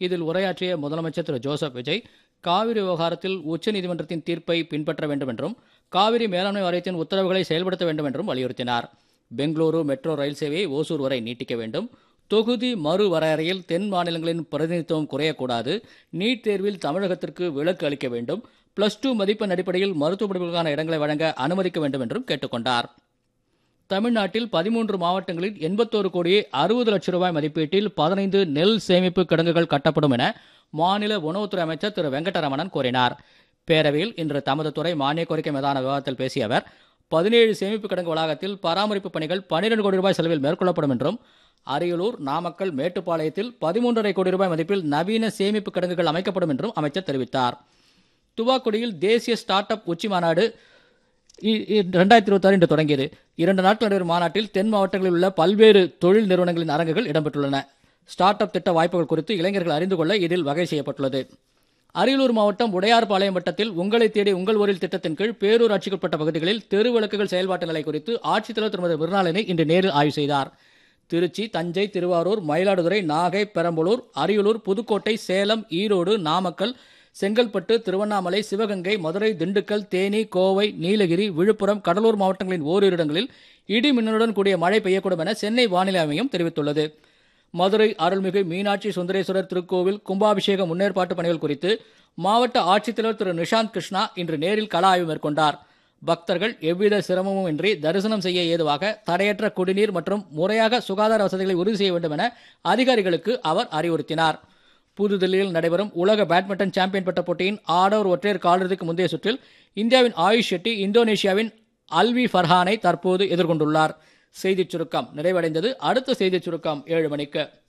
இதில் உரையாற்றிய முதலமைச்சர் திரு ஜோசப் விஜய் காவிரி விவகாரத்தில் உச்சநீதிமன்றத்தின் தீர்ப்பை பின்பற்ற வேண்டும் என்றும் காவிரி மேலாண்மை வாரியத்தின் உத்தரவுகளை செயல்படுத்த வேண்டும் என்றும் வலியுறுத்தினார் பெங்களூரு மெட்ரோ ரயில் சேவையை ஓசூர் வரை நீட்டிக்க வேண்டும் தொகுதி மறுவரையறையில் தென் மாநிலங்களின் பிரதிநிதித்துவம் குறையக்கூடாது நீட் தேர்வில் தமிழகத்திற்கு விலக்கு அளிக்க வேண்டும் பிளஸ் டூ மதிப்பெண் அடிப்படையில் மருத்துவ படிப்புகளுக்கான இடங்களை வழங்க அனுமதிக்க வேண்டும் என்றும் கேட்டுக்கொண்டார் தமிழ்நாட்டில் பதிமூன்று மாவட்டங்களில் எண்பத்தோரு கோடியே அறுபது லட்சம் ரூபாய் மதிப்பீட்டில் பதினைந்து நெல் சேமிப்பு கிடங்குகள் கட்டப்படும் என மாநில உணவுத்துறை அமைச்சர் திரு வெங்கடரமணன் கூறினார் பேரவையில் இன்று தமது துறை மானிய கோரிக்கை மீதான விவாதத்தில் பேசிய அவர் பதினேழு சேமிப்பு கிடங்கு வளாகத்தில் பராமரிப்பு பணிகள் பன்னிரண்டு கோடி ரூபாய் செலவில் மேற்கொள்ளப்படும் என்றும் அரியலூர் நாமக்கல் மேட்டுப்பாளையத்தில் பதிமூன்றரை கோடி ரூபாய் மதிப்பில் நவீன சேமிப்பு கிடங்குகள் அமைக்கப்படும் என்றும் அமைச்சர் தெரிவித்தார் துவாக்குடியில் தேசிய ஸ்டார்ட் அப் உச்சி மாநாடு இரண்டாயிரத்தி இருபத்தாறு இன்று தொடங்கியது இரண்டு நாட்கள் நடைபெறும் மாநாட்டில் தென் மாவட்டங்களில் உள்ள பல்வேறு தொழில் நிறுவனங்களின் அரங்குகள் இடம்பெற்றுள்ளன ஸ்டார்ட் அப் திட்ட வாய்ப்புகள் குறித்து இளைஞர்கள் அறிந்து கொள்ள இதில் வகை செய்யப்பட்டுள்ளது அரியலூர் மாவட்டம் உடையார்பாளையம் வட்டத்தில் உங்களை தேடி உங்கள் ஊரில் திட்டத்தின் கீழ் பேரூராட்சிக்குட்பட்ட பகுதிகளில் தெரு விளக்குகள் செயல்பாட்டு நிலை குறித்து ஆட்சித்தலைவர் திருமதி மிருணாளினி இன்று நேரில் ஆய்வு செய்தார் திருச்சி தஞ்சை திருவாரூர் மயிலாடுதுறை நாகை பெரம்பலூர் அரியலூர் புதுக்கோட்டை சேலம் ஈரோடு நாமக்கல் செங்கல்பட்டு திருவண்ணாமலை சிவகங்கை மதுரை திண்டுக்கல் தேனி கோவை நீலகிரி விழுப்புரம் கடலூர் மாவட்டங்களின் ஓரிரு இடங்களில் இடி மின்னலுடன் கூடிய மழை பெய்யக்கூடும் என சென்னை வானிலை ஆய்வு தெரிவித்துள்ளது மதுரை அருள்மிகு மீனாட்சி சுந்தரேஸ்வரர் திருக்கோவில் கும்பாபிஷேக முன்னேற்பாட்டு பணிகள் குறித்து மாவட்ட ஆட்சித்தலைவர் திரு நிஷாந்த் கிருஷ்ணா இன்று நேரில் கள ஆய்வு மேற்கொண்டார் பக்தர்கள் எவ்வித சிரமமும் இன்றி தரிசனம் செய்ய ஏதுவாக தடையற்ற குடிநீர் மற்றும் முறையாக சுகாதார வசதிகளை உறுதி செய்ய வேண்டும் என அதிகாரிகளுக்கு அவர் அறிவுறுத்தினார் புதுதில்லியில் நடைபெறும் உலக பேட்மிண்டன் சாம்பியன் பட்ட போட்டியின் ஆடவர் ஒற்றையர் காலிறுதிக்கு முந்தைய சுற்றில் இந்தியாவின் ஆயுஷ் ஷெட்டி இந்தோனேஷியாவின் அல்வி ஃபர்ஹானை தற்போது எதிர்கொண்டுள்ளார் செய்திச் சுருக்கம் நிறைவடைந்தது அடுத்த செய்திச் சுருக்கம் ஏழு மணிக்கு